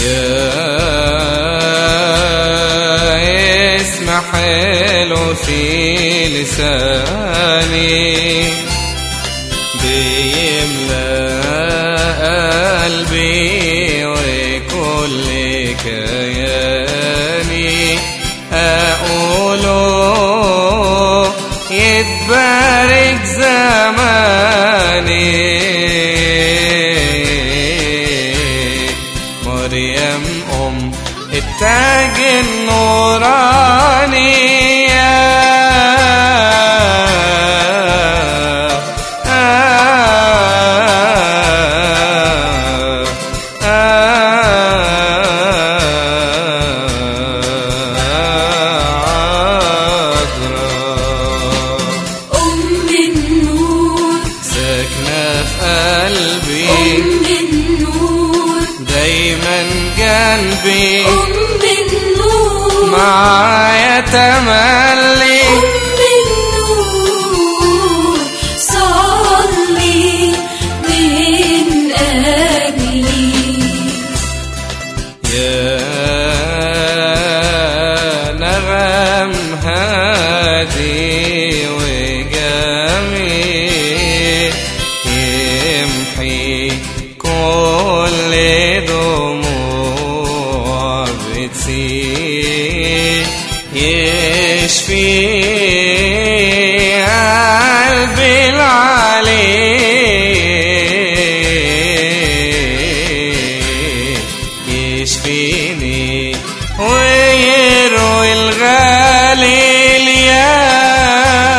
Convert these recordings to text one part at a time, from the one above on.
يا اسم حلو في لساني بيملى قلبي وكل كياني أقوله يتبارك زماني مريم أم التاج النوراني أم النور ساكنة في قلبي أم النور دايما جنبي أم النور معايا تملي أم النور صلي من أجلي يا نغم هادي وجميل يمحي كل دموع بتسيل يشفي قلبي العليل يشفيني ويروي الغالي يا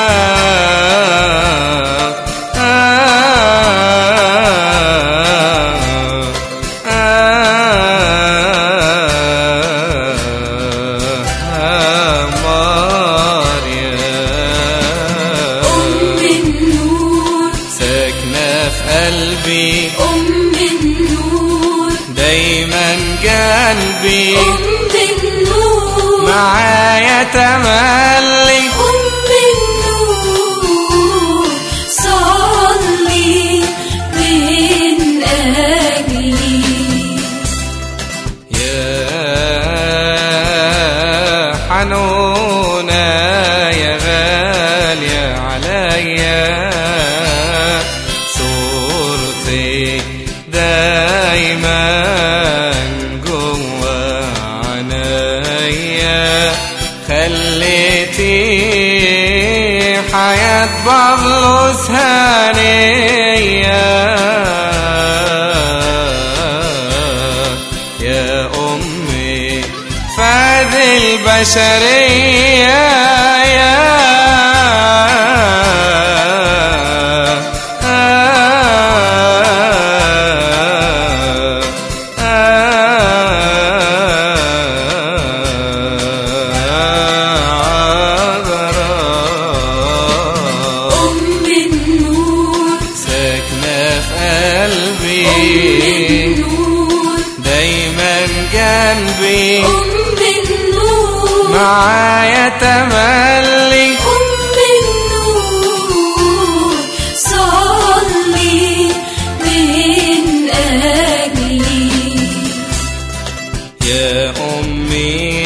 أم النور ساكنة في قلبي أم النور دايما جنبي أم النور معايا تملي أم النور صلي من أجلي يا حنونة يا غالية عليا صورتي دايما جوا عينيا خليتي حياة بابلوس هانية يا أمي فاد البشرية يا أم النور ساكنة في أم قلبي النور دايما جنبي أم النور معايا تملي أم النور صلي من أجلي يا أمي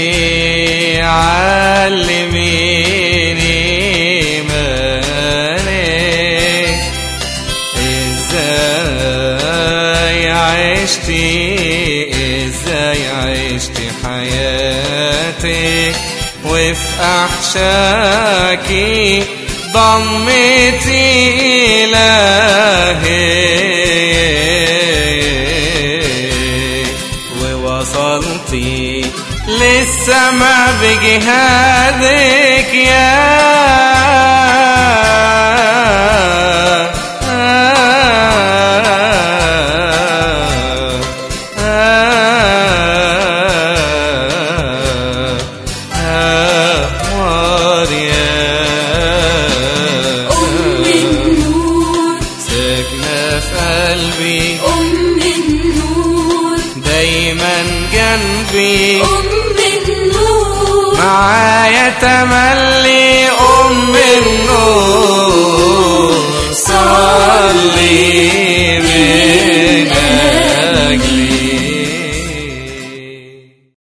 علميني مالك ازاي عشتي ازاي عشتي حياتك وفي احشاكي ضمتي إلهي ووصلتي للسما بجهادك يا أم النور ساكنة في قلبي أم النور دايما جنبي أم النور معايا تملي